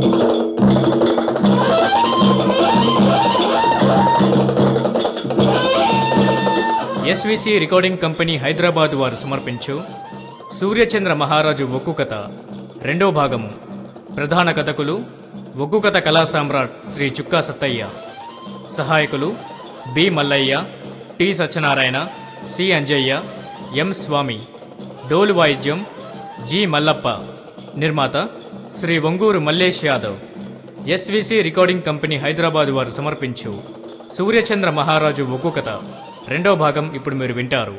SVC recording company Hyderabad వారు సమర్పించు సూర్యచంద్ర మహారాజు ఒగ్గు కథ రెండో భాగము ప్రధాన కథకులు ఒగ్గు కథ కళా సామ్రాట్ శ్రీ చుక్కా సత్తయ్య సహాయకులు B Mallaiah T Satyanarayana C Anjaiah M Swamy డోలు వాయిద్యం జి మల్లప్ప నిర్మాత Shri Onguru Mallesh Yadav SVC recording company Hyderabad వారు సమర్పించు సూర్యచంద్ర మహారాజు ఒగ్గు కథ రెండో భాగం ఇప్పుడు మీరు వింటారు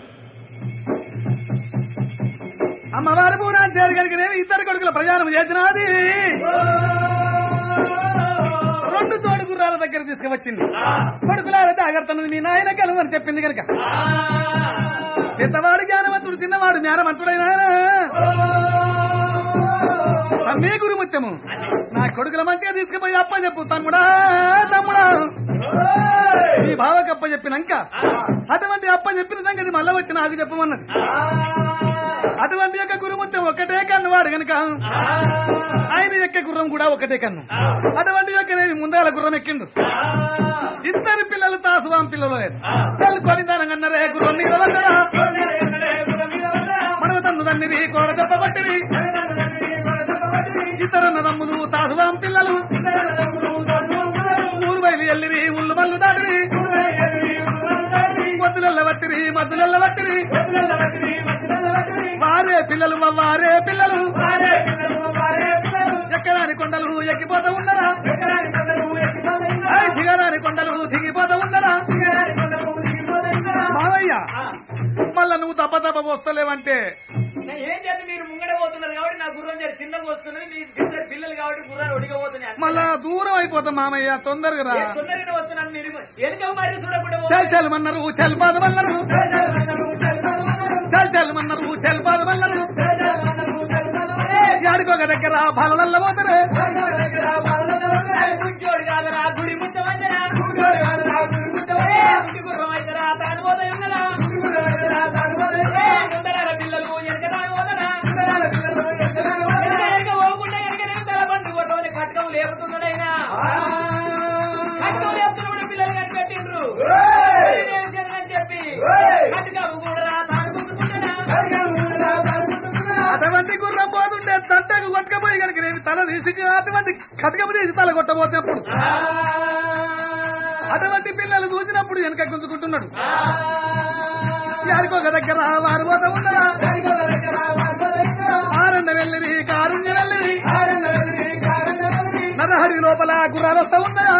అమ్మవారి పూరా చేరగలిగినవి ఇద్దరు కొడుకుల ప్రయాణం చేసినది రెండు తోడు గుర్రాల దగ్గర తీసుకువచ్చింది కొడుకులార జాగ్రత్తన్నది మీ నాయన కలువు అని చెప్పింది కనుక పెద్దవాడు జ్ఞానవంతుడు చిన్నవాడు జ్ఞానవంతుడైనా తమ్మే గురుముత్యము నా కొడుకుల మంచిగా తీసుకుపోయి అప్ప చెప్పు తమ్ముడా తమ్ముడా మీ బావకి అప్ప చెప్పినాక అటువంటి అప్ప చెప్పిన సంగతి మళ్ళా వచ్చి నాకు చెప్పమన్నది అటువంటి యొక్క గురుముత్యం ఒక్కటే కన్ను వాడు గనుక ఆయన యొక్క గుర్రం కూడా ఒకటే కన్ను అటువంటి యొక్క నేను ముందాల గుర్రం ఎక్కిండు ఇద్దరు పిల్లలు తాసువాం పిల్లలు లేదు తల్లి కొనిదానం అన్నారే గుర్రం మీద పడ్డరా మనవ తన్ను తన్నిది కోడ దెబ్బ పట్టిది ఇద్దరు నమ్ముదు తాసువాం పిల్లలు ఊరు బయలు ఎల్లిరి ఉల్లు మల్లు దాటిరి మద్దులెల్ల వట్టిరి మద్దులెల్ల వట్టిరి వారే పిల్లలు వారే పిల్లలు ఎక్కడాని కొండలు ఎక్కిపోతా ఉన్నారా ఆయ్ దిగరాని కొండలు దిగిపోతా ఉన్నారా మావయ్య మళ్ళా నువ్వు తప్ప తప్ప వస్తలేవంటే నేను ఏం చేస్తే మీరు ముంగడే పోతున్నారు కాబట్టి నా గుర్రం జర చిన్నగా వస్తున్నాయి మీ ఇద్దరు పిల్లలు కాబట్టి గుర్రాలు ఒడిగా పోతున్నాయి మళ్ళా దూరం అయిపోతాం మామయ్య తొందరగా రా నేను తొందరగా వస్తున్నాను మీరు వెనుక మరి చూడకుండా చల్ చల్ మన్నారు చల్ పాదమన్నారు చల్ చల్ మన్నారు చల్ పాదమన్నారు యాడికొక దగ్గర బలలల్ల పోతారే గుంజోడు కాదరా గుడి ముట్టమందరా గుడి గుర్రం అయితరా తాను పోతాయి ఉన్నదా ముందర పిల్లలు వెనక తాను పోతారా వెనక పోకుండా వెనక తల బండి కొట్టమని కట్టం లేపుతున్నాడైనా కట్టం లేపుతున్నప్పుడు పిల్లలు కనిపెట్టిండ్రు ఏం చేయాలని చెప్పి కట్టుకమ్ము కూడా తాను గుర్తుకుంటాడా అటువంటి గుర్రం పోతుంటే తంటకు కొట్టకపోయి కనుక నేను తల తీసి అటువంటి కటకపు తీసి తల కొట్టబోతున్నప్పుడు అటువంటి పిల్లలు చూసినప్పుడు వెనక గుంజుకుంటున్నాడు యారికొక దగ్గర వారు పోతా ఉన్నారా ఆనంద వెళ్ళిరి కారుణ్య వెళ్ళిరి నరహరి లోపల గుర్రాలు వస్తా ఉన్నాయా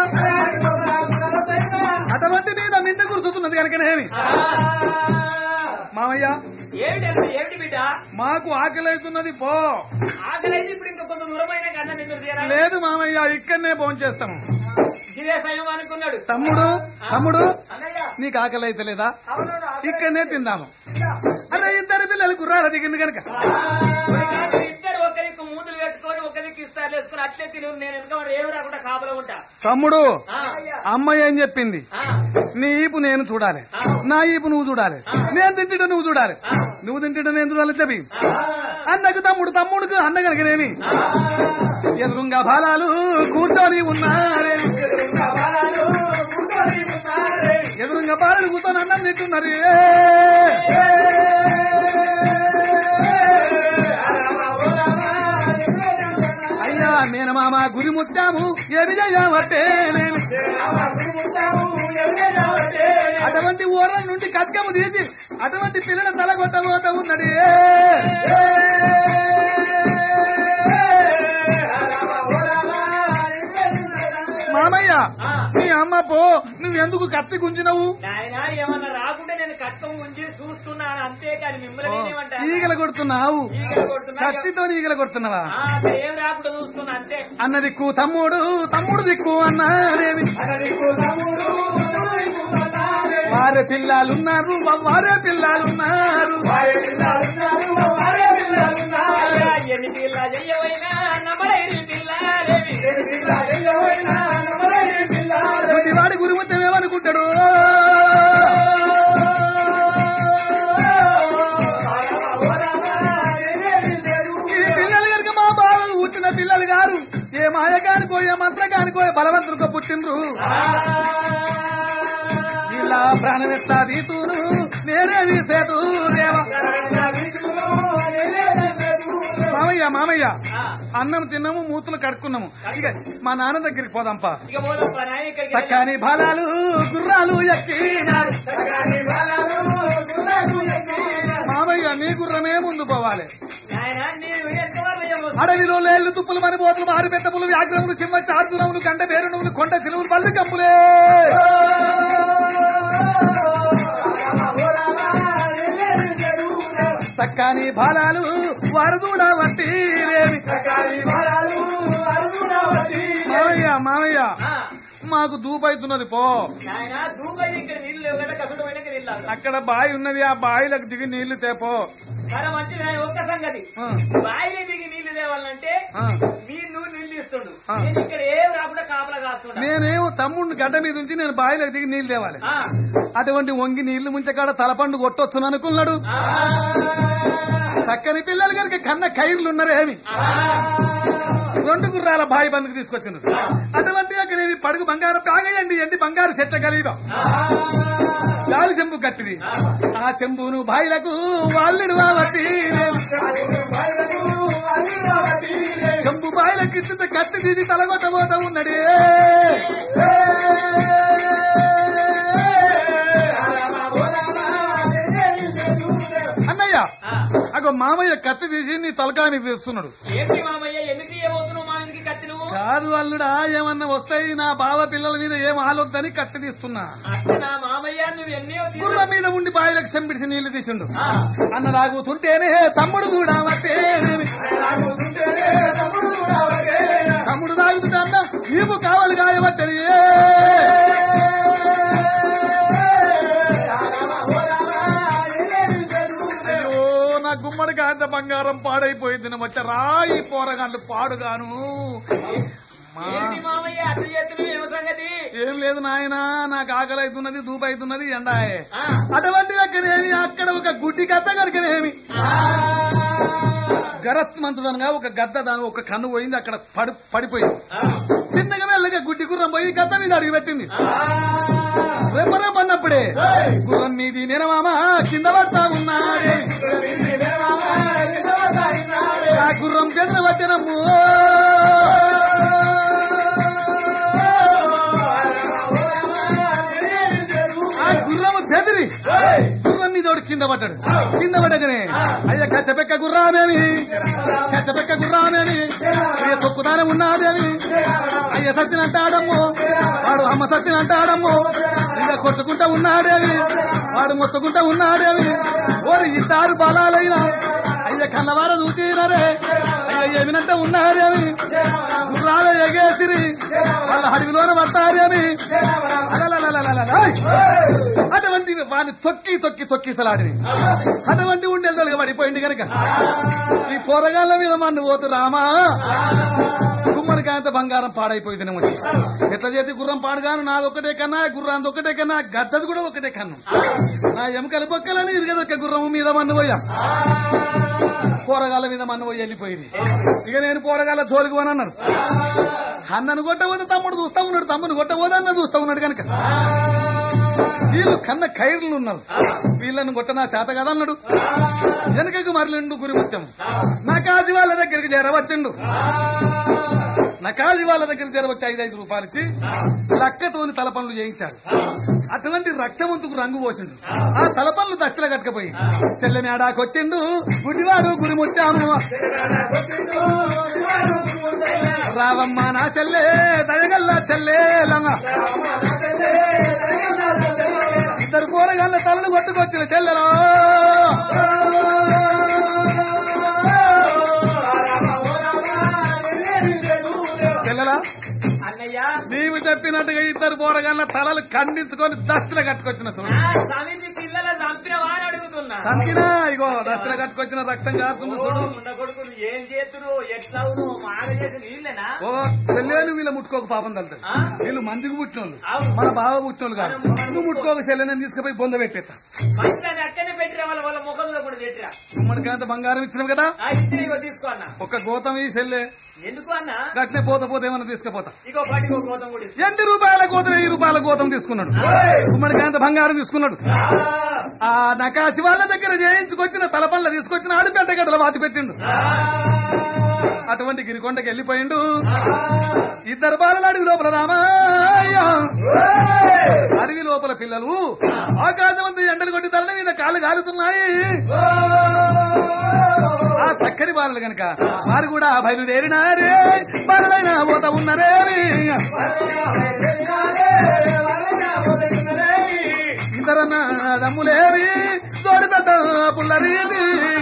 అటువంటి మీద మింద కురుస్తున్నది కనుకనేమి మామయ్య ఏమిటి ఏమిటి బిడ్డ మాకు ఆకలి అవుతున్నది పో ఆకలైతే ఇప్పుడు ఇంకా కొంత దూరమైన కన్నా నిన్ను తీరాలి లేదు మామయ్య ఇక్కడనే భోంచేస్తాము ఇదే సయం అనుకున్నాడు తమ్ముడు తమ్ముడు అన్నయ్య నీకు ఆకలి అయితే లేదా అవునవును ఆకలి. ఇక్కడనే తిందాము అరే ఇద్దరు పిల్లలు గుర్రాలు దిగింది కనుక మరి ఇద్దరు ఒకరికి మూతులు పెట్టుకొని ఒకరికి ఇస్తారు వేసుకుని అట్లే తిను నేను వెనక మరి ఏమి రాకుండా కాపలా ఉంటా తమ్ముడు ఆ, అమ్మ ఏం చెప్పింది ఆ, నీ ఈపు నేను చూడాలి నా ఈపు నువ్వు చూడాలి నేను తింటుంటే నువ్వు చూడాలి నువ్వు తింటుంటే నేను చూడాలి చెప్పి అన్నకు తమ్ముడు తమ్ముడుకు అన్న కనుకనేమి ఎదురుంగా బాలాలు కూర్చొని ఉన్నారే ఎదురుంగా బాలలు కూర్చొని అన్నం తింటున్నారు అయ్యా మేనమామ గురి ముత్తాము ఏమి చేయవట్టేనేమి అటువంటి ఊర్ల నుండి కత్కము తీసి అటువంటి పిల్లల తల కొట్టబోతా ఉన్నది మామయ్య నీ అమ్మ పో నువ్వెందుకు కత్తి గుంజినవు నాయనా ఏమన్నా రాకుంటే నేను కట్టం ఉంచి చూస్తున్నాను అంతేకాని మిమ్మల్ని నేనేమంటా ఈగల కొడుతున్నావు ఈగలు కొడుతున్నా కత్తితో ఈగల కొడుతున్నావా ఆ, అసలు ఏం రాకుండా చూస్తున్నా అంతే అన్న దిక్కు తమ్ముడు తమ్ముడు దిక్కు అన్నారేమి వారే పిల్లలున్నారు వారే పిల్లలున్నారు అయ్యా, ఎన్ని పిల్ల చెయ్యవైనా నమ్మలేని పిల్ల వాడి గురి మొత్తం ఏమనుకుంటాడు ఈ పిల్లలు కనుక మా బావ పుట్టిన పిల్లలు గారు ఏ మాయగాని మామయ్య మంత్రగానికో బలవంతుడికో పుట్టిండ్రు ఇలా ప్రాణమెత్తా దీతును నేనే తీసేదు దేవ మామయ్య మామయ్య అన్నం తిన్నాము మూతులు కడుక్కున్నాము ఇక మా నాన్న దగ్గరికి పోదాంపా ఇక పోదాం నాయన ఇక్కడికి చక్కని ఫలాలు గుర్రాలు ఎక్కినారు మామయ్య నీ గుర్రమే ముందు పోవాలి నాయన నేను ఎంతవరకు అడవిలో లేళ్లు తుప్పులు మరి బోతులు మారి పెట్టములు వ్యాఘ్రములు సింహ చార్దునములు గంట పేరునములు కొండ చిలువులు పళ్ళు కంపులే చక్కని ఫలాలు వరదూడ వట్టి రేవి మామయ్య మామయ్య మాకు దూపైతున్నది పో నాయన దూపైన ఇక్కడ నీళ్ళు లేవు కదా కసుడు పోయినాక నీళ్ళు తాగుతాం. అక్కడ బావి ఉన్నది ఆ బావిలకు దిగి నీళ్లు తేపో చాలా మంచిది నాయన ఒక్క సంగతి ఆ, బాయిలో దిగి నీళ్లు తేవాలంటే ఆ. మీరు నువ్వు నీళ్లు ఇస్తుండు ఆ. నేను ఇక్కడ ఏం రాకుండా కాపలా కాస్తుంటా నేనేమో తమ్ముడిని గడ్డ మీద ఉంచి నేను బావిలకు దిగి నీళ్లు తేవాలి ఆ. అటువంటి వంగి నీళ్లు ముంచకాడ తలపండు కొట్టొచ్చును అనుకున్నాడు ఆ. చక్కని పిల్లలు కనుక కన్న కైర్లు ఉన్నారేమి రెండు గుర్రాల బాయి బందుకు తీసుకొచ్చినారు అటువంటి అక్కడ ఏమి పడుగు బంగారం బాగయండి ఎండి బంగారు చెట్ల కలిగా గాలి చెంబు కట్టిది ఆ చెంబును బాయిలకు వాళ్ళుడు కాబట్టి చెంబు బాయిలకు ఇచ్చిన కత్తి తీసి తలగొట్టబోతా ఉన్నాడే అన్నయ్య ఆ. అగో మామయ్య కత్తి తీసి నీ తలకానికి తెస్తున్నాడు ఏంటి మామయ్య ఎందుకు ఇవ్వబోతున్నావు మా ఇంటికి కత్తి నువ్వు కాదు అల్లుడా ఏమన్నా వస్తాయి నా బావ పిల్లల మీద ఏం ఆలోద్దని కత్తి తీస్తున్నా అట్లా నా మామయ్య నువ్వు ఎన్ని గుర్రం మీద ఉండి బాయిలకు చెంపిడిసి నీళ్లు తీసిండు అన్న తాగుతుంటేనే తమ్ముడు కూడా వట్టేనేమి. తమ్ముడు తాగుతుంటే అన్న ఈపు కావాలి కాయబట్టది అయ్యో నా గుమ్మడి కాంత బంగారం పాడైపోయింది నా వచ్చ రాయి పోరగాళ్ళు పాడుగాను మా ఏంటి మామయ్య అట్లా చేస్తున్నావు ఏమో సంగతి ఏం లేదు నాయనా నాకు ఆకలి అవుతున్నది దూపు అవుతున్నది ఎండాయే ఆ. అటువంటి దగ్గరేమి అక్కడ ఒక గుడ్డి కథ కనుకనేమి గరత్మంతుడనగా ఒక గద్ద దాని ఒక కన్ను పోయింది అక్కడ పడి పడిపోయింది చిన్నగా మెల్లగా గుడ్డి గుర్రం పోయి గద్ద మీద అడిగి పెట్టింది రెప్పరెప్పన్నప్పుడే గుర్రం మీది నేనమామ కింద పడతా ఉన్నాడే ఆ గుర్రం చేతులు పట్టినమ్ము ఆ గుర్రము బెదిరి గుర్రం మీద ఒకడు కింద పడ్డాడు కింద పడగానే అయ్య కచ్చపెక్క గుర్రామేమి కచ్చపెక్క గుర్రామేమి అయ్య తొక్కుదానం ఉన్నాదేమి అయ్య సత్యనంటాడమ్ము వాడు అమ్మ సత్యనంటాడమ్ము ఇంకా కొట్టుకుంటా ఉన్నాడేమి వాడు మొత్తుకుంటా ఉన్నాడేమి ఓరి ఇద్దరు బలాలైనా అయ్య కన్నవార చూసినరే అయ్య ఏమినంట ఉన్నారేమి గుర్రాలు ఎగేసిరి వాళ్ళ అడవిలోన పడతారేమి అలలలలలలలై. అటువంటి వాడిని తొక్కి తొక్కి తొక్కిసలాడి అటువంటి ఉండేది పడిపోయింది కనుక ఈ పోరగాళ్ళ మీద మన్ను పోతు రామా గుమ్మడికాయంత బంగారం పాడైపోయింది నేను ఎట్లా చేతి గుర్రం పాడుగాను నాది ఒకటే కన్నా గుర్రాంది ఒకటే కన్నా గద్దది కూడా ఒకటే కన్ను నా ఎముకల పొక్కలని ఇరుగదొక్క గుర్రం మీద మన్ను పోయా పోరగాళ్ళ మీద మన్ను పోయి వెళ్ళిపోయింది ఇక నేను పోరగాళ్ళ జోలికి పోను అన్నాడు అన్నను కొట్టబోతే తమ్ముడు చూస్తా ఉన్నాడు తమ్ముడు కొట్టబోతే అన్న చూస్తా ఉన్నాడు కనుక వీళ్ళు కన్న ఖైర్లు ఉన్నారు వీళ్ళని కొట్ట నా చేత కదా అన్నాడు వెనకకు మరలిండు గురిముత్యం నకాజి వాళ్ళ దగ్గరికి చేరవచ్చిండు నకాజి వాళ్ళ దగ్గరికి చేరవచ్చి ఐదు ఐదు రూపాయలు ఇచ్చి లక్కతోని తల పనులు చేయించాడు అటువంటి రక్తవంతుకు రంగు పోసిండు ఆ తల పనులు దక్షిణ కట్టకపోయి చెల్లె మేడాకొచ్చిండు గుడివాడు గురిముత్యాము రావమ్మ నా చెల్లె దయగల్ల చెల్లెలన్న ఇద్దరు కూరగాళ్ళ తలలు కొట్టుకొచ్చిన చెల్లెలో చెల్లెలా అన్నయ్య నీవు చెప్పినట్టుగా ఇద్దరు పోరగాళ్ళ తలలు ఖండించుకొని దస్తులు కట్టుకొచ్చిన చూడు నా సమితి పిల్లల చంపిన వారు అడుగుతున్నా చంపినా ఇగో దస్తులు కట్టుకొచ్చిన రక్తం కాస్తుంది చూడు ఉన్న కొడుకులు ఏం చేతురు ఎట్లా మాగ చేసి నీళ్ళేనా ఓ చెల్లెలు వీళ్ళు ముట్టుకోక పాపం తలుతుంది ఆ? వీళ్ళు మందికి పుట్టినోళ్ళు అవును. మన బావ పుట్టినోళ్ళు కాదు నువ్వు ముట్టుకోక చెల్లెని తీసుకుపోయి బొంద పెట్టేస్తా మనుషులని అక్కడనే పెట్టిరా వాళ్ళ వాళ్ళ ముఖంలో కూడా పెట్టిరా గుమ్మడికాంత బంగారం ఇచ్చినాం కదా ఆ ఇచ్చిన ఇగో తీసుకో అన్న ఒక గోతం ఈ చెల్లె ఎందుకు అన్న గట్నే పోత పోతే ఏమన్నా తీసుకుపోతా ఇగో పాటికో కోతం కూడా ఇస్తా. ఎన్ని రూపాయల కోత వెయ్యి రూపాయల కోతం తీసుకున్నాడు గుమ్మడి కాంత బంగారం తీసుకున్నాడు ఆ నకాసి వాళ్ళ దగ్గర చేయించుకొచ్చిన తలపల్ల తీసుకొచ్చిన ఆడు పెద్ద గడ్డల వాతి పెట్టిండు అటువంటి గిరికొండకి వెళ్ళిపోయిండు ఇద్దరు బాలలు అడవి లోపల రామాయ అడవి లోపల పిల్లలు ఆకాశవంత ఎండలు కొట్టి తల్ల మీద కాళ్ళు కాలుతున్నాయి ఆ చక్కని బాలలు గనక వారు కూడా బయలుదేరినారే బాలలైన పోత ఉన్నారేమి ఇద్దరన్న దమ్ములేవి తోడి పెద్ద పుల్లరీది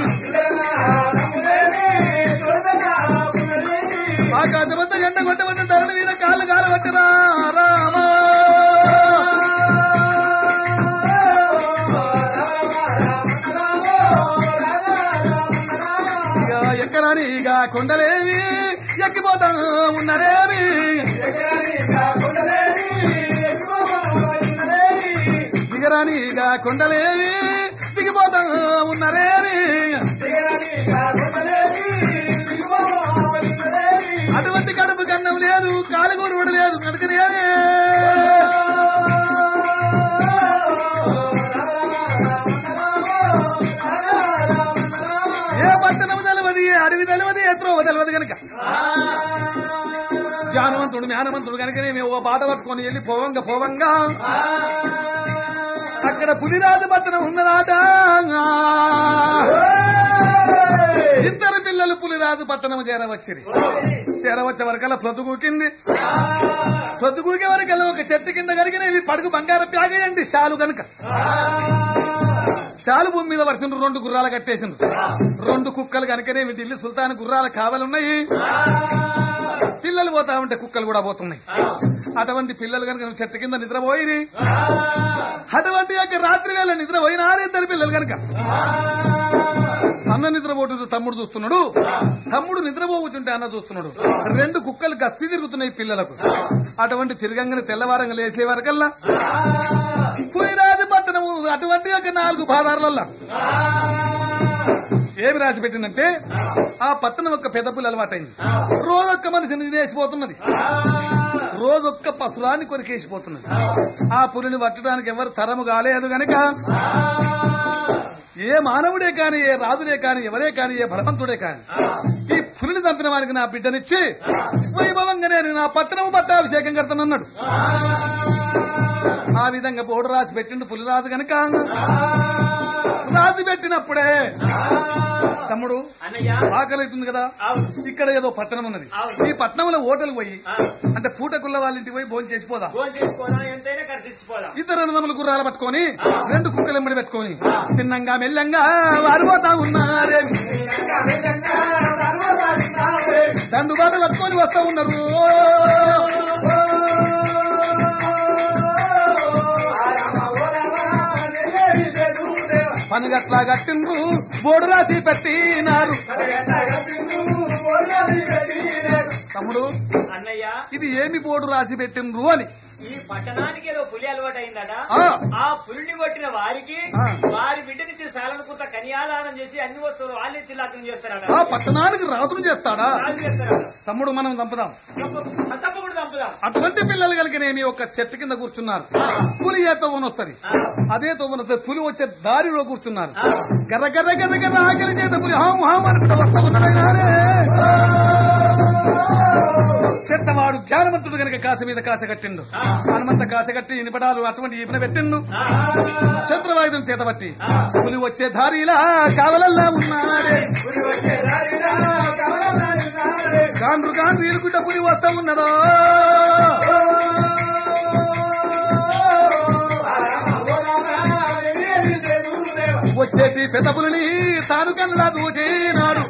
ఆకాశమంతా ఎండ కొట్టవద్ద ధరణ మీద కాళ్ళు కాలు కొట్టిరా రామ ఇక ఎక్కరాని ఇక కొండలేవి ఎక్కిపోతా ఉన్నరేమి దిగరాని ఇక కొండలేవి దిగిపోతా ఉన్నరేమి అటువంటి కడుపు కన్నం లేదు కాలు కూడా ఉండలేదు కనుకనే ఏ పట్టణం తెలవది ఏ అడవి తెలవది ఏ త్రోవ తెలవదు కనుక జ్ఞానవంతుడు జ్ఞానవంతుడు కనుకనే మేము ఓ బాట పట్టుకొని వెళ్ళి పోవంగా పోవంగా అక్కడ పులిరాజు పట్టణం ఉన్నదాట ఇద్దరు పిల్లలు పులిరాజు పట్టణం చేరవచ్చిరి చేరవచ్చే వరకల్లా ప్రొద్దుగూకింది ప్రొద్దుగూకే వరకల్లా ఒక చెట్టు కింద కరిగిన ఇవి పడుగు బంగారం ప్యాగేయండి శాలు గనుక శాలు భూమి మీద వర్షం రెండు గుర్రాలు కట్టేసిండ్రు రెండు కుక్కలు కనుకనే ఇవి ఢిల్లీ సుల్తాన్ గుర్రాల కావలున్నాయి పిల్లలు పోతా ఉంటే కుక్కలు కూడా పోతున్నాయి అటువంటి పిల్లలు కనుక చెట్టు కింద నిద్రపోయి అటువంటి యొక్క రాత్రి వేళ నిద్రపోయినారు ఇద్దరు పిల్లలు కనుక అన్న నిద్రపోతుంటే తమ్ముడు చూస్తున్నాడు తమ్ముడు నిద్రపోవచ్చుంటే అన్న చూస్తున్నాడు రెండు కుక్కలు గస్తీ తిరుగుతున్నాయి పిల్లలకు అటువంటి తిరగంగానే తెల్లవారంగా లేసే వరకల్లా పులిరాజు పట్టణము అటువంటి యొక్క నాలుగు పాదారులల్లా ఏమి రాసి పెట్టిందంటే ఆ పట్టణం యొక్క పెద్ద పులి అలవాటైంది రోజొక్క మనిషిని తినేసిపోతున్నది రోజొక్క పశురాన్ని కొరికేసిపోతున్నది ఆ పులిని పట్టడానికి ఎవరు తరము కాలేదు గనక ఏ మానవుడే కాని ఏ రాజులే కాని ఎవరే కాని ఏ భగవంతుడే కాని ఈ పులిని చంపిన వారికి నా బిడ్డనిచ్చి వైభవంగా నేను నా పట్టణము పట్టాభిషేకం కడతానన్నాడు ఆ విధంగా బోర్డు రాసి పెట్టిండు పులి రాజు గనక రాజు పెట్టినప్పుడే తమ్ముడు అన్నయ్య ఆకలి అవుతుంది కదా అవును ఇక్కడ ఏదో పట్టణం ఉన్నది అవును. ఈ పట్టణంలో హోటల్ పోయి ఆ. అంటే పూటకుల్ల వాళ్ళ ఇంటికి పోయి భోజనం చేసిపోదా భోజనం చేసుకోదా ఎంతైనా ఖర్చిచ్చిపోదాం ఇద్దరు అన్నదమ్ములు గుర్రాలు పట్టుకొని రెండు కుక్కలు ఎమ్మడి పెట్టుకొని చిన్నంగా మెల్లంగా వారిపోతా ఉన్నారే దండు బాట పట్టుకొని వస్తా ఉన్నారు పనుగట్లా కట్టిండ్రు బోర్డు రాసి పెట్టినారు తమ్ముడు అన్నయ్య ఇది ఏమి బోర్డు రాసి పెట్టిండ్రు అని ఈ పట్టణానికి ఏదో పులి అలవాటు అయిందట ఆ. ఆ పులిని కొట్టిన వారికి ఆ. వారి బిడ్డనిచ్చి సాలనుకుంట కన్యాదానం చేసి అన్ని వస్తువులు వాళ్ళే చిల్లాకం చేస్తారట ఆ పట్టణానికి రాజును చేస్తాడా రాజు చేస్తారట తమ్ముడు మనం దంపుదాం తప్ప- తప్పకుండా చంపుదాం అటువంటి పిల్లలు కలిగినేమి ఒక చెట్టు కింద కూర్చున్నారు పులి ఏ తవ్వన వస్తుంది అదే తవ్వన వస్తుంది పులి వచ్చే దారిలో కూర్చున్నారు గర్ర గర్ర గర్ర గర్ర ఆకలి చేత పులి హాము హాము అనుకుంటా వస్తా ఉన్నారే చెత్తవాడు జ్ఞానవంతుడు గనక కాస మీద కాస కట్టిండు హనుమంత కాస కట్టి ఇనిపడాలు అటువంటి ఈపిన పెట్టిండు చంద్రవాయుధం చేతబట్టి పులి వచ్చే దారిలా కావలల్లా ఉన్నారే గాండ్రు గాండ్రు ఇరుకుంట పులి వస్తా ఉన్నదో వచ్చేసి పెద్ద పులిని తాను కల్లా దూచినాడు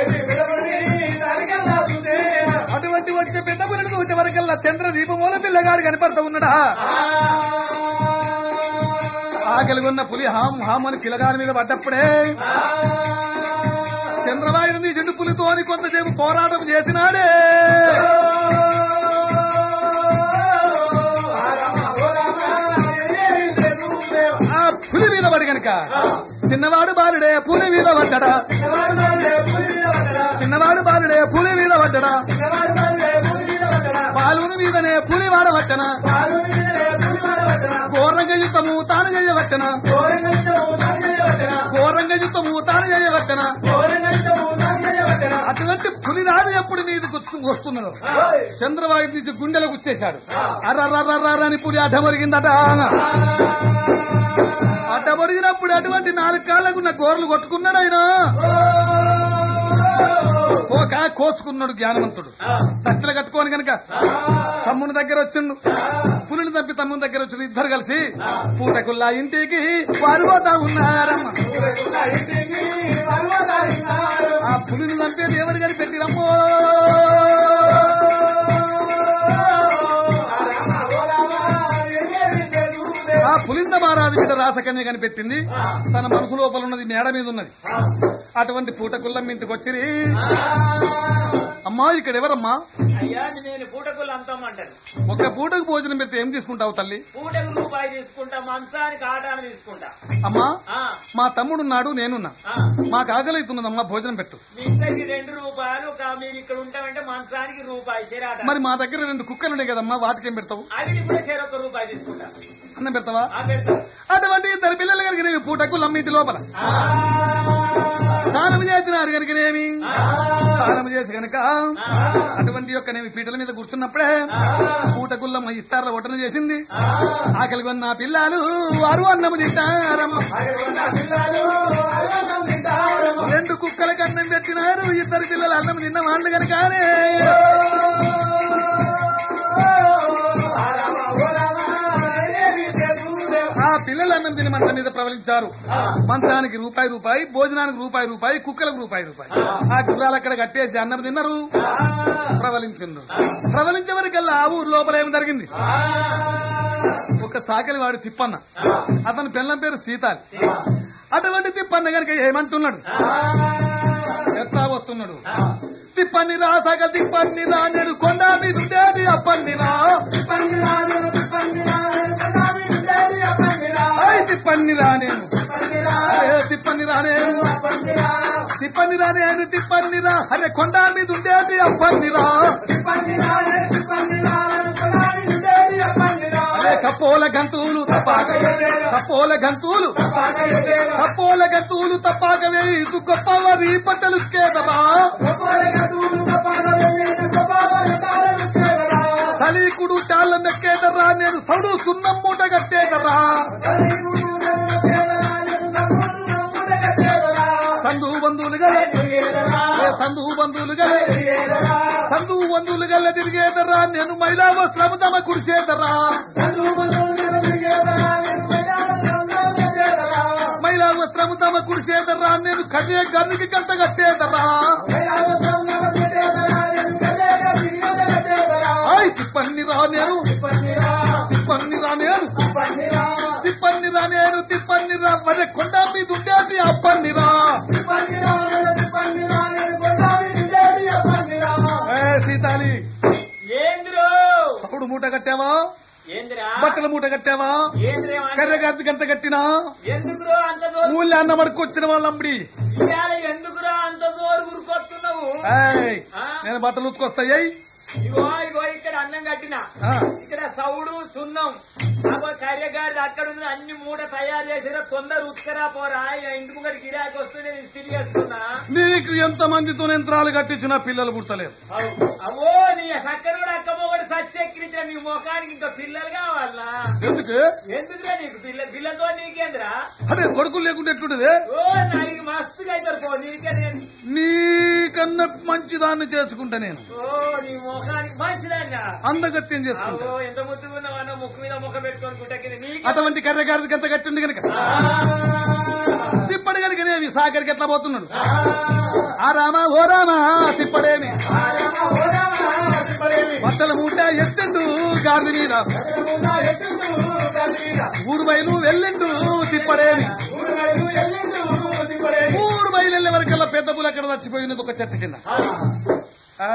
అటువంటి వచ్చే పెద్ద పులిని దూచే వరకల్లా చంద్ర దీపమూల పిల్లగాడు కనపడతా ఉన్నాడా ఆకలి ఉన్న పులి హామ్ హామ్ అని పిల్లగాడి మీద పడ్డప్పుడే చంద్రబాబు తీసిండు పులితో అని కొంతసేపు పోరాటం చేసినాడే ఆ పులి మీద పడి గనక చిన్నవాడు బాలుడే పులి మీద పడ్డడా చిన్నవాడు బాలుడే పులి మీద పడ్డడా చేయవచ్చన ఘోరంగా యుద్ధము తాను చేయవచ్చన ఘోరంగా యుద్ధము తాను చేయవచ్చన అటువంటి పులిరాజు ఎప్పుడు మీదకి వచ్చి- వస్తున్నదో చంద్రబాబు నుంచి గుండెలకు వచ్చేశాడు అర్రర్రర్రని పులి అడ్డ మరిగిందట అడ్డ మరిగినప్పుడు అటువంటి నాలుగు కాళ్ళకు నా గోరలు కొట్టుకున్నాడు ఆయన ఒక కోసుకున్నాడు జ్ఞానవంతుడు దస్తలు కట్టుకోని కనుక తమ్ముని దగ్గర వచ్చిండు పులిని తప్పి తమ్ముని దగ్గర వచ్చిండు ఇద్దరు కలిసి పూటకుల్లా ఇంటికి పారిపోతా ఉన్నారమ్మ ఆ పులిని చంపేది ఎవరు కానీ పెట్టిరమ్మో ఆ పులింద మహారాజు మీద రాసకన్య కనిపెట్టింది తన మనసు లోపల ఉన్నది మేడ మీద ఉన్నది అటువంటి పూటకుల్లం ఇంటికి వచ్చిరి అమ్మా ఇక్కడ ఎవరమ్మా అయ్యా నేను పూటకులు అంతమంటాను ఒక పూటకు భోజనం పెడితే ఏం తీసుకుంటావు తల్లి పూటకు రూపాయి తీసుకుంటా మంచానికి ఆటాన్ని తీసుకుంటా అమ్మా ఆ, మా తమ్ముడున్నాడు నేనున్నా ఆ. మాకు ఆకలి అవుతున్నదమ్మా భోజనం పెట్టు మీ ఇద్దరికి రెండు రూపాయలు ఒక మీరు ఇక్కడ ఉంటామంటే మంచానికి రూపాయి చెరాట మరి మా దగ్గర రెండు కుక్కలు ఉన్నాయి కదమ్మా వాటికేం పెడతావు అవి కూడా చెరొక రూపాయి తీసుకుంటా అన్నం పెడతావా ఆ పెడతా అటువంటి ఇద్దరు పిల్లలు కనుకనేమి పూటకు లమ్మింటి లోపల స్నానం చేసినారు కనుకనేమి స్నానం చేసి కనుక అటువంటి యొక్క నేను పీటల మీద కూర్చున్నప్పుడే పూటకుల్లమ్మ ఇస్తార ఒటన చేసింది ఆకలి కొన్న పిల్లలు వారు అన్నము తింటారమ్మ రెండు కుక్కలకు అన్నం పెట్టినారు ఇద్దరు పిల్లలు అన్నం తిన్న వాళ్ళు కనుకనే ఆ పిల్లలు అన్నం తిని మంచం మీద ప్రవలించారు మంచానికి రూపాయి రూపాయి భోజనానికి రూపాయి రూపాయి కుక్కలకు రూపాయి రూపాయి ఆ గుర్రాలు అక్కడ కట్టేసి అన్నం తిన్నారు ప్రవలించిండ్రు ప్రవలించే వరకల్లా ఆ ఊరు లోపల ఏం జరిగింది ఒక సాకలి వాడు తిప్పన్న అతని పిల్లం పేరు సీతాలి అటువంటి తిప్పన్న కనుక ఏమంటున్నాడు ఎట్లా వస్తున్నాడు తిప్పని రా సగ తిప్పని రా నేను కొండ మీద ఉండేది అప్పని రా ఐ తిప్పని రా నేను అరే తిప్పని రా నేను తిప్పని రా నేను తిప్పని రా అరే కొండ మీద ఉండేది అప్పని రా అరే కపోల గంతువులు తప్పాక కపోల గంతువులు కపోల గంతువులు తప్పాక వేయి గొప్పవారి బట్టలు కేదరా సలీకుడు చాళ్ళ మెక్కేదరా నేను సడు సున్నం మూట కట్టేదరా సందు బంధువులు గల ఏ సందు బంధువులు గల సందు బంధువులు గల్ల తిరిగేదరా నేను మహిళా వస్త్రము తమ కుడిసేదరా మహిళా వస్త్రము తమ కుడిసేదరా నేను కన్య గన్నుకి కంట కట్టేదరా ఆయ్ తిప్పన్ని రా నేను తిప్పన్ని రా నేను తిప్పన్ని రా నేను తిప్పన్ని రా మరి కొండ మీద ఉండేది అప్పన్ని రా ఏ సీతాలి ఏంద్రో అప్పుడు మూట కట్టావా ఏందిరా బట్టల మూట కట్టావా ఏంద్రే కర్ర గంత గంత కట్టినా ఎందుకురో అంత దూరం ఊళ్ళో అన్న మడుకు వచ్చిన వాళ్ళంబడి ఇవాళ ఎందుకురా అంత దూరం గురికొస్తున్నావు ఏయ్, ఆ? నేను బట్టలు ఉతుకొస్తాయి ఇగో ఇగో ఇక్కడ అన్నం కట్టిన ఇక్కడ సౌడు సున్నం అగో కర్యగాడి అక్కడ ఉంది అన్ని మూట తయారు చేసిరా తొందర ఉత్కరా పోరా ఇక ఇంటి ముంగడి గిరాకి వస్తుంటే నేను తిరిగేస్తున్నా నీకు ఎంత మందితో యంత్రాలు కట్టించినా పిల్లలు పుట్టలేరు అవో నీ అక్కడ కూడా అక్క మొగడు సచ్చెక్కిరించిన నీ ముఖానికి ఇంకా పిల్లలు కావాలా ఎందుకు ఎందుకురా నీకు పిల్ల పిల్లతో నీకేంద్రా అదే కొడుకులు లేకుంటే ఎట్లుంటది ఓ నాకు మస్తుగా అవుతారు పో నీకే నేను నీకన్నా మంచి దాన్ని చేసుకుంటా నేను ఓ నీ ముఖానికి మంచిదన్నా అందగత్యం చేసుకుంటా అవో ఎంత ముద్దుగున్నావన్నా ముక్కు మీద ముఖం పెట్టుకొని గుట్టకి నీకే అటువంటి కర్ర గారికి ఎంత కట్టింది కనుక తిప్పడు కనుక నేను సాగరికి ఎట్లా పోతున్నాడు ఆ రామా ఓ రామా తిప్పడేమి బట్టల మూట ఎత్తిండు గాడి మీద ఊరు బయలు వెళ్ళిండు తిప్పడేమి ఊరు బయలు వెళ్ళే వరకల్లా పెద్ద పూలు అక్కడ చచ్చిపోయినది ఒక చెట్టు కింద ఆ,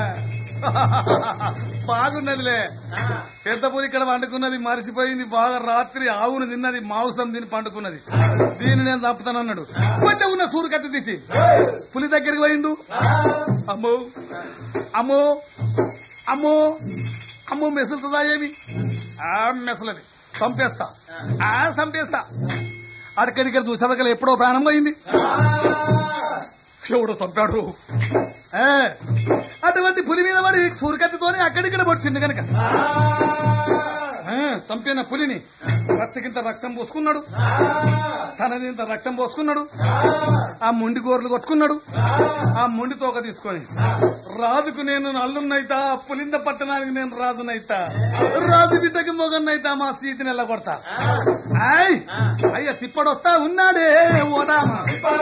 బాగున్నదిలే పెద్ద పూలు ఇక్కడ వండుకున్నది మరిసిపోయింది బాగా రాత్రి ఆవును తిన్నది మాంసం తిని పండుకున్నది దీన్ని నేను చంపుతానన్నాడు కొంచెం ఉన్న సూరు కత్తి తీసి పులి దగ్గరికి పోయిండు అమ్మో అమ్మో అమ్మో అమ్మో మెసులుతుందా ఏమి ఆ మెసలది చంపేస్తా ఆ చంపేస్తా అక్కడిక్కడ చూసావకల ఎప్పుడో ప్రాణం పోయింది ఎవడో చంపాడు ఏ, అటువంటి పులి మీద పడి సూరికత్తితోనే అక్కడిక్కడ పొడిచిండు కనుక ఆ, చంపిన పులిని రక్తకింత రక్తం పోసుకున్నాడు తనది ఇంత రక్తం పోసుకున్నాడు ఆ మొండి గోర్లు కొట్టుకున్నాడు ఆ మొండి తోక తీసుకొని రాజుకు నేను అల్లున్నైతా పులింద పట్టణానికి నేను రాజునైతా రాజు బిడ్డకి మొగన్నైతా మా సీతిని ఎల్లగొడతా ఆయ్ అయ్య తిప్పడొస్తా ఉన్నాడే ఓదామా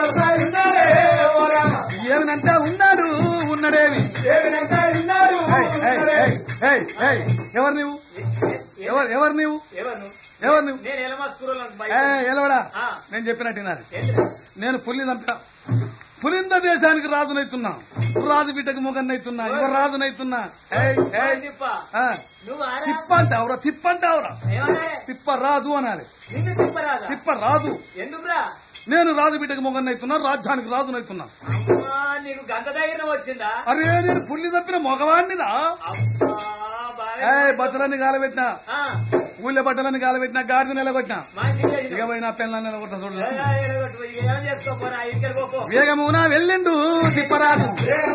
ఏమనంటే ఉన్నాడు ఉన్నాడేమి ఏయ్, ఏయ్, ఏయ్, ఏయ్, ఏయ్, ఎవరు నీవు ఎవరు ఎవరు నీవు ఎవరు ఎవరు నువ్వు నేను ఎలమాస్కూరులో ఏ ఎలవడా ఆ. నేను చెప్పినట్టు వినాలి. నేను పులిని చంపిన పులింద దేశానికి రాజునైతున్నా రాజు బిడ్డకు మొగన్నైతున్నా యువ రాజునైతున్నా ఏయ్, ఏయ్, తిప్ప ఆ, నువ్వు ఆరా తిప్ప అంటావురా తిప్ప అంటావురా ఏమన్నా తిప్ప రాజు అనాలి నిన్ను తిప్పరాదా తిప్ప రాజు ఎందుకురా నేను రాజు బిడ్డకు మొగన్నైతున్నా రాజ్యానికి రాజునైతున్నా అమ్మా నీకు గంట దగ్గర వచ్చిందా అరే నేను పుల్లి తప్పిన మగవాణ్ణిరా అబ్బా బాగా ఏ బట్టలన్నీ గాలబెట్టినా ఆ, ఊళ్ళో బట్టలన్నీ గాలబెట్టినా గాడిద నిలగొట్టినా మంచి ఇక చేసినావు. పోయినా పిల్లలు నిలగొట్ట చూడు ఏయ్, ఏయ్, ఎరగొట్టు. ఇక ఏం చేసుకోపోరా ఇంటికి పోపో వేగమున వెళ్ళిండు తిప్పరాదు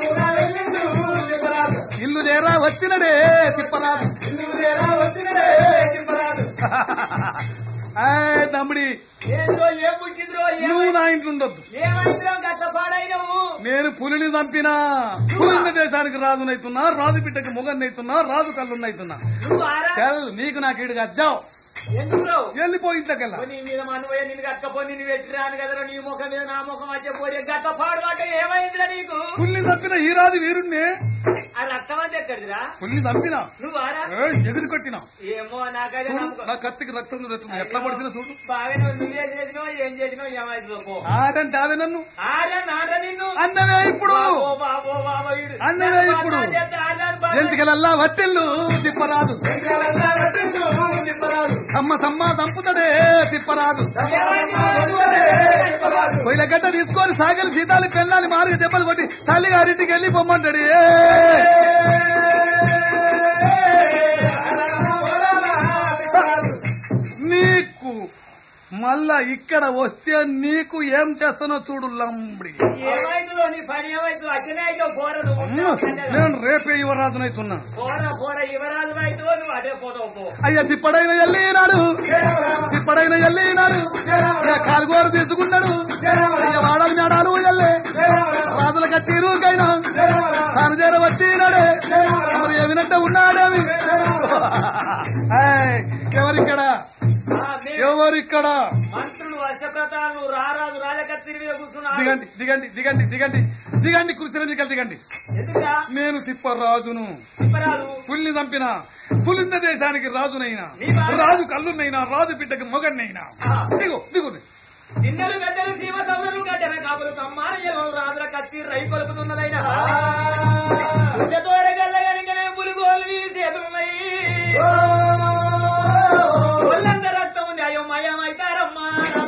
ఇల్లు చేరా వచ్చినడే తిప్పరాదు ఆయ్ తమ్ముడి ఏంద్రో ఏం పుట్టింద్రో నువ్వు నా ఇంట్లో ఉండొద్దు ఏమైంద్రో గట్ల పాడైనవు నేను పులిని చంపినా పులింద దేశానికి రాజునైతున్నా రాజు బిడ్డకి మొగన్నైతున్నా రాజు కళ్ళున్నైతున్నా నువ్వు ఆరా చల్ నీకు నాకు ఇడు అజ్జావు ఎందుకు వెళ్ళిపో ఇంట్లోకెళ్ళా నీ మీద మనవయ్య నిన్ను కట్టపో నిన్ను పెట్టిరాను కదరా నీ ముఖం మీద నా ముఖం వచ్చే పోయి గట్ల పాడుబాట ఏమైందిరా నీకు పుల్ని చంపిన ఈ రాజు వీరుణ్ణి ఆ రక్తం అంతా ఎక్కడిదిరా పుల్ని చంపినా నువ్వు ఆరా ఏయ్, ఎగిరి కొట్టినా ఏమో నాకైతే చూడు నమ్మకం. నా కత్తికి రక్తం చూడొచ్చు ఎట్లా పడిచిన చూడు బాగా నువ్వు ఏం చేసినావు ఏం చేసినావు ఏమైందో పో ఆదంటే ఆమె నన్ను ఆరా నారా నిన్ను అన్నవే ఇప్పుడు బాబో, బాబో, బాబో, ఈడు. అన్నవే ఇప్పుడు. బాగా చేస్తే ఆడాను బాగా. ఎంతకెళ్ళల్లా వట్టిల్లు తిప్పరాదు సమ్మ సమ్మ చంపుతడే తిప్పరాదు పొయ్యిల గడ్డ తీసుకొని సాగలి సీతాలు పెళ్ళాలి మారుగా దెబ్బలు కొట్టి తల్లి గారింటికి వెళ్ళి పొమ్మంటాడు ఏ! నీకు మళ్ళా ఇక్కడ వస్తే నీకు ఏం చేస్తానో చూడు లంబడి ఏమైతుందో నీ పని ఏమైతుందో అట్లనే అయితే పోర నువ్వు అమ్మ, ఉంటావు కదా. నేను రేపే యువరాజునైతున్నా పోర పోర యువరాజు అయితే నువ్వు అటే పోతావు పో అయ్యా తిప్పడైన ఎల్లినాడు తిప్పడైన ఎల్లినాడు ఇక కాలుగోరు తీసుకున్నాడు అయ్య వాడలు మేడాలు ఎల్లే రాజుల కచ్చీరుకైనా తాను చేర వచ్చినాడే మరి ఏమినంటే ఉన్నాడేమి ఏయ్, ఎవరిక్కడ ఆ, మీ ఎవరిక్కడ మంత్రులు వర్షప్రతాలు రారాజు రాజకత్తిరి మీద కూర్చున్నాడు దిగండి దిగండి దిగండి దిగండి దిగండి కూర్చొని దిగండి దిగండి ఎందుకురా నేను తిప్పరాజును తిప్పరాలు పుల్ని చంపిన పులింద దేశానికి రాజునైనా నీ బాగా- రాజు కల్లునైనా రాజు బిడ్డకి మొగన్నైనా దిగు దిగు తిన్నలు గడ్డలు సీమ సౌదరులు గడ్డల కాపులు తమ్మారయ్యలు రాజుల కత్తి రై కొలుపుతున్నదైనా తోడ గల్ల గనుకనే పులిగోలు వీరి చేతులున్నాయి ఒళ్ళంత రక్తం ఉంది అయ్యో మయమైతారమ్మా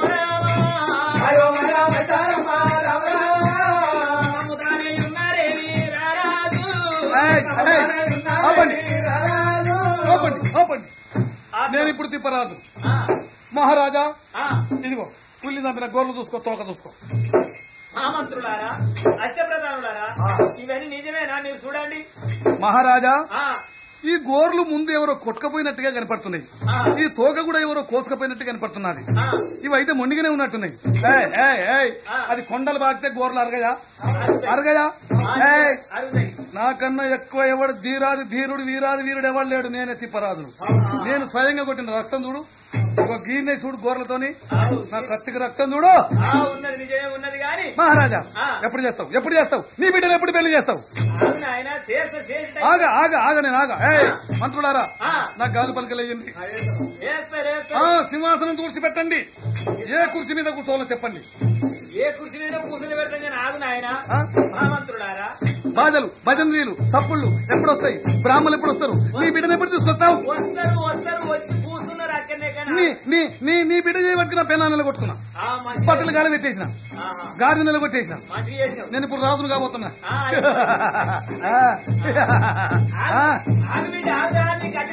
సముద్రాన్ని ఉన్నారేమి రారాజు ఏయ్, ఏయ్, ఆపండి ఆపండి ఆపండి నేను ఇప్పుడు తిప్పరాదు ఆ, మహారాజా ఆ, ఇదిగో పుల్లి చంపిన గోర్లు చూసుకో తోక చూసుకో ఆ మంత్రులారా అష్టప్రధానులారా ఇవన్నీ నిజమేనా మీరు చూడండి మహారాజా ఆ ఈ గోర్లు ముందు ఎవరో కొట్టుకపోయినట్టుగా కనపడుతున్నాయి ఆ. ఈ తోక కూడా ఎవరో కోసుకపోయినట్టు కనపడుతున్నది ఆ, ఇవైతే మొండిగానే ఉన్నట్టున్నాయి ఏయ్, ఏయ్, ఏయ్, అది కొండలు బాగితే గోర్లు అరగయా అరుగై. అరగయా ఏయ్, అరుగై. నాకన్నా ఎక్కువ ఎవడు ధీరాది ధీరుడు వీరాది వీరుడు ఎవడు లేడు నేనే తిప్పరాదు నేను స్వయంగా కొట్టిన రక్తం చూడు ఒక గీర్నే చూడు గోర్లతోని ఆవు. నా కత్తికి రక్తం చూడు ఆ, ఉన్నది నిజమే ఉన్నది కానీ మహారాజా ఆ. ఎప్పుడు చేస్తావు ఎప్పుడు చేస్తావు నీ బిడ్డలు ఎప్పుడు పెళ్లి చేస్తావు అవును ఆయన చేస్తా చేస్తా ఆగ ఆగ ఆగ నేను ఆగ ఏయ్ మంత్రులారా ఆ. నా గాలి పలకలేయండి వేస్తా వేస్తా ఆ సింహాసనం కూర్చోబెట్టండి ఏ కుర్చీ మీద కూర్చోవాలో చెప్పండి ఏ కుర్చీ మీద కూర్చుని పెట్టం కానీ ఆగు నాయన ఆ? మహామంత్రులారా బాధలు భజనీలు సప్పుళ్ళు ఎప్పుడు వస్తాయి బ్రాహ్మణులు ఎప్పుడు వస్తారు నీ బిడ్డను ఎప్పుడు తీసుకొస్తావు వస్తారు వస్తారు వచ్చి కూర్చున్నారు అక్కడనే కానీ నీ నీ నీ నీ బిడ్డ చేయబట్టుకున్న పెన్నా నిలగొట్టుకున్నా ఆ, మంచి బట్టలు గాలి పెట్టేసిన ఆహా. గాడి నిలగొట్టేసిన మంచి చేసావు నేను ఇప్పుడు రాజును కాబోతున్నా ఆ, ఆ. ఆ. ఆగు బిడ్డ, ఆగు రా, నీ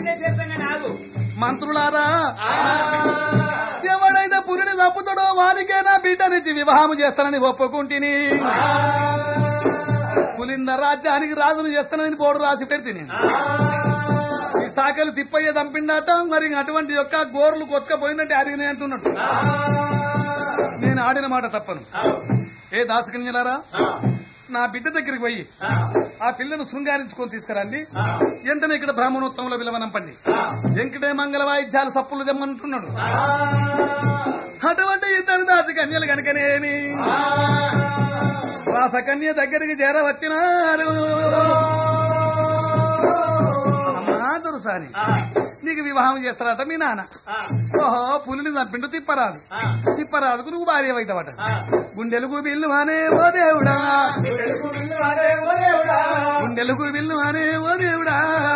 మంత్రులారా ఎవడైతే పురిని తప్పుతాడో వారికే నా బిడ్డనిచ్చి వివాహం చేస్తానని ఒప్పుకుంటుని పులింద రాజ్యానికి రాజును చేస్తానని బోర్డు రాసి పెడితే ఈ సాకలు తిప్పయ్య దంపిండట మరి అటువంటి యొక్క గోర్లు కొట్టుకపోయిందంటే అరిగినాయి అంటున్నాడు నేను ఆడిన మాట తప్పను ఏ దాసకన్యలారా నా బిడ్డ దగ్గరికి పోయి ఆ పిల్లను శృంగారించుకొని తీసుకురండి వెంటనే ఇక్కడ బ్రాహ్మణోత్సవంలో విలవనంపండి వెంకటే మంగళ వాయిద్యాలు సప్పులు తెమ్మంటున్నాడు అటువంటి ఇద్దరు దాసి కన్యలు కనుకనేమి రాసకన్య దగ్గరికి చేరవచ్చినారు అమ్మా దురుసాని నీకు వివాహం చేస్తారట మీ నాన్న ఓహో పులిని చంపిండు తిప్పరాదు తిప్పరాదుకు నువ్వు భార్య అవుతావట గుండెలకు బిల్లు అనే ఓ దేవుడా గుండెలకు బిల్లు అనే ఓ దేవుడా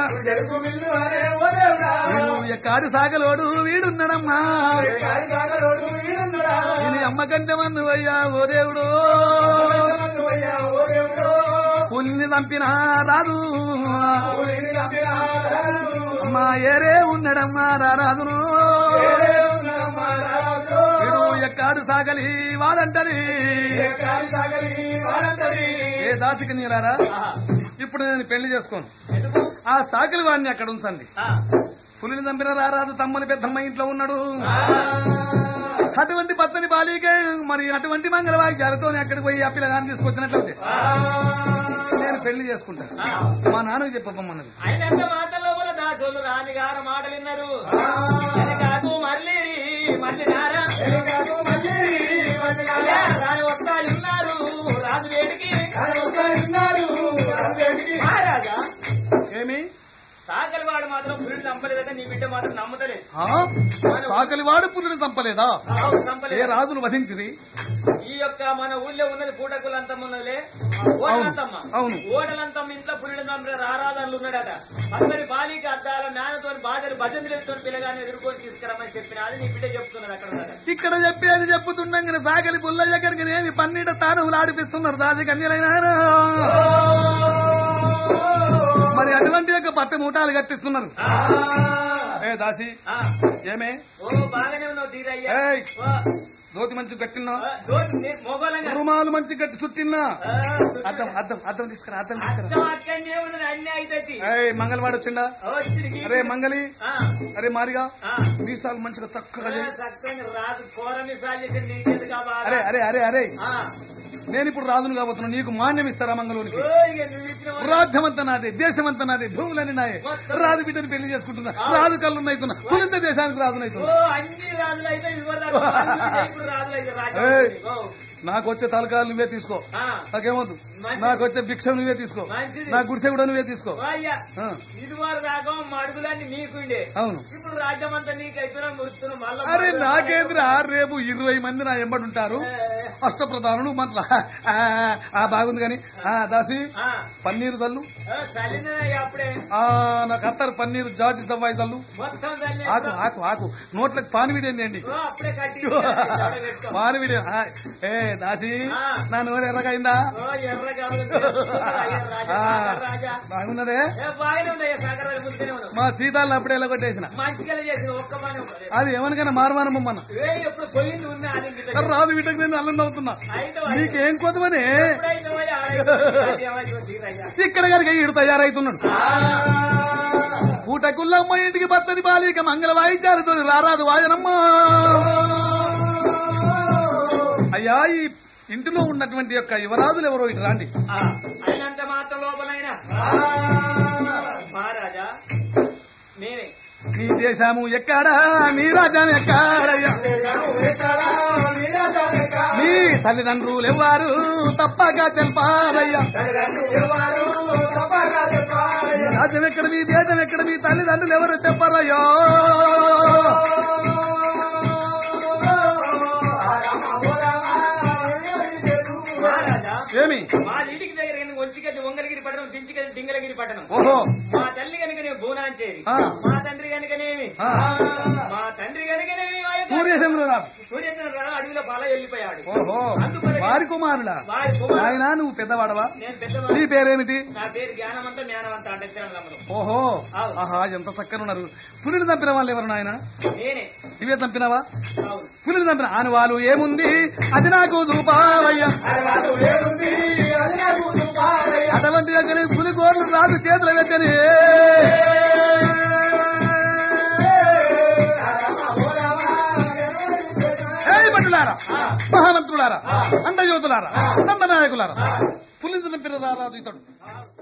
వీడు ఎక్కాడు సాగలోడు వీడున్నాడమ్మా ఇది అమ్మ కంటే మందు అయ్యా ఓ దేవుడు పులిని చంపినా రాదు అమ్మా ఏరే ఉన్నాడమ్మా రారాదును వీడు ఎక్కాడు సాగలి వాడంటది ఏ దాసికి నీరారా ఇప్పుడు నేను పెళ్లి చేసుకోను ఆ సాకలి వాడిని అక్కడ ఉంచండి పులిని చంపిన రారాదు తమ్మని పెద్దమ్మ ఇంట్లో ఉన్నాడు అటువంటి పచ్చని బాలికే మరి అటువంటి మంగళ వాయిద్యాలతో అక్కడికి పోయి ఆ పిల్లగాన్ని తీసుకొచ్చినట్లయితే నేను పెళ్లి చేసుకుంటాను మా నాన్నకి చెప్పమన్నది అయినంత మాట లోపల దాసోలు రాజుగారు మాటలు విన్నారు కాకు మళ్ళీ మళ్ళీ నారా అయ్యా, రాని వస్తా ఉన్నారు రాజు వేడికి మహారాజా ఏమి సాకలి వాడు మాత్రం పురుడు చంపలేదంటే నీ బిడ్డ మాత్రం నమ్ముతలేదు ఆ? సాకలి వాడు పులిని చంపలేదా ఆవు ఏ చంపలేదు రాజును వధించింది ఈ యొక్క మన ఊళ్ళో ఉన్నది పూటకులంతమ్మ ఉన్నదిలే ఓటలంతమ్మ అవును. ఓటలంతమ్మ ఇంట్లో పురుడు చంపే రారాజన్లు ఉన్నాడట అందరి బాలిక అద్దాల నాన్నతో బాధలు భజనలతో పిల్లగాని ఎదుర్కొని తీసుకురమ్మని చెప్పిన అది నీ బిడ్డ చెప్తున్నాడు అక్కడ ఉన్నాడు. ఇక్కడ చెప్పేది చెప్పుతుండగానే సాకలి పుల్ల దగ్గరికి ఏమి పన్నీట తానులు ఆడిపిస్తున్నారు రాజకన్యలైన మరి అటువంటి యొక్క పట్ట మూటాలు కట్టిస్తున్నారు ఏ దాసి ఆ, ఏమే ఓ బాగానే ఉన్నావు తీరయ్యా ఏయ్. ఓ, దోతి మంచి కట్టినా ఓ, దోటి నీ మొగోలంగా రుమాలు మంచి కట్టి చుట్టిన్నా ఆ, అద్దం అద్దం అద్దం తీసుకురా అద్దం తీసుకురా అర్థం అక్కడనే ఉన్నది అన్ని అయితే ఏయ్ మంగళవాడు వచ్చిండా అరే మంగళి అరే మారిగా మీసాలు మంచిగా చక్కగా చేయి. చక్కని రాజు కోరని సాధ్యత నీకేది కావాలా అరే అరే అరే అరే ఆ, నేను ఇప్పుడు రాజును కాబోతున్నా నీకు మాన్యం ఇస్తారా మంగళూరికి ఓ, ఇక నువ్వు ఇచ్చిన మాట రాజ్యమంతా నాదే దేశమంతా నాదే భూములన్నీ నాయే రాజు బిడ్డని పెళ్లి చేసుకుంటున్నా రాజు కళ్ళు నైతున్నా పులింత దేశానికి రాజు ఓ నైతున్నా అన్ని రాజులు అయితే ఇవ్వదాకా ఇప్పుడు రాజులు అయితే ఏయ్. రాజు ఓ, నాకు వచ్చే తలకాలు నువ్వే తీసుకో ఆ, నాకేమొద్దు నాకు వచ్చే భిక్ష నువ్వే తీసుకో మంచిది. నా గుడిసె కూడా నువ్వే తీసుకో ఓ అయ్యా ఆ, ఇది వారు దాకా మడుగులన్నీ నీకుండే అవును ఇప్పుడు రాజ్యం అంతా నీకైతున్నా ముడుతున్నాం మళ్ళా అరే నాకేంద్రా రేపు ఇరవై మంది నా ఎంబడి ఉంటారు అష్టప్రధానులు మంత్ర ఆ, ఆ బాగుంది కానీ ఆ దాసి ఆ, పన్నీరు తల్లు ఆ, చల్లినయ్యా అప్పుడే ఆ నాకు అత్తారు పన్నీరు జాజి దవ్వాయి తల్లు మొత్తం చల్లి ఆకు ఆకు ఆకు నోట్లకు పానివిడేంది అండి ఓ, అప్పుడే కట్టి పెట్టుకో. పానివిడే ఆ, ఏ దాసి ఆ. నా నోరు ఎర్రగైందా ఓ ఎర్ర కావాలి రాజా ఆ. రాజా బాగున్నదే ఏ బాగానే ఉన్నాయా సాగరాలు ముందునే ఉన్నావు మా సీతాలను అప్పుడే ఎలా కొట్టేసిన మంచిగా చేసిన ఒక్క పని ఉండదు. అది ఏమనకైనా మారమానమ్మన్న ఏ ఎప్పుడు పోయింది ఉన్నా అని ఇంటి రాదు వీటకు నేను అల్లం అవుతున్నా అయితే నీకేం కొదమని ఎప్పుడైతే పోయి ఆడైతే ఏమైతే తీరయ్యా. ఇక్కడ కనుక ఈడు తయారైతున్నాడు పూటకుల్లమ్మ ఇంటికి బత్తని బాలిక మంగళ వాయిద్యాలతో రారాదు వాయనమ్మ అయ్యా ఈ ఇంటిలో ఉన్నటువంటి యొక్క యువరాజులు ఎవరో ఇటు రాండి ఆ, అయినంత మాత్రం లోపలైనా మహారాజా మేమే మీ దేశము ఎక్కడా మీ రాజ్యం ఎక్కడయ్యా మీ తల్లిదండ్రులు ఎవ్వారు తప్పక తెల్పారయ్యా మీ రాజ్యం ఎక్కడ మీ దేశం ఎక్కడ మీ తల్లిదండ్రులు ఎవరు చెప్పరయ్యో మహారాజా ఏమి మా ఇంటికి దగ్గర కనుక వంచికట్టి వంగలగిరి పట్టణం దించికట్టి డింగలగిరి పట్టణం ఓహో మా తల్లి కనుక నేను భూనా కాంచేది ఆ. మా తండ్రి కనుకనేమి ఆ. మా తండ్రి కనుకనేమి ఆ యొక్క సూర్యచంద్రురాలు సూర్యచంద్రుడు అడవిలో బాల వెళ్ళిపోయాడు ఓహో వారి కుమారులా వారి కుమారుడు ఆయన నువ్వు పెద్దవాడవా నేను పెద్ద నీ పేరేమిటి నా పేరు జ్ఞానవంత జ్ఞానవంత అంటే తిరణములు ఓహో అవును. ఆహా ఎంత చక్కనున్నారు పులిని చంపిన వాళ్ళు ఎవరు నాయన నేనే ఇవే చంపినవా అవును పులిని చంపిన ఆని వాళ్ళు ఏముంది అది నాకు దూపావయ్య అటువంటి దగ్గర పులి గోర్లు రాజు చేతులు పెట్టని ఏయ్ భటులారా మహామంత్రులారా అండయోధులారా నందనాయకులారా పులిని చంపిన రారాజు ఇతడు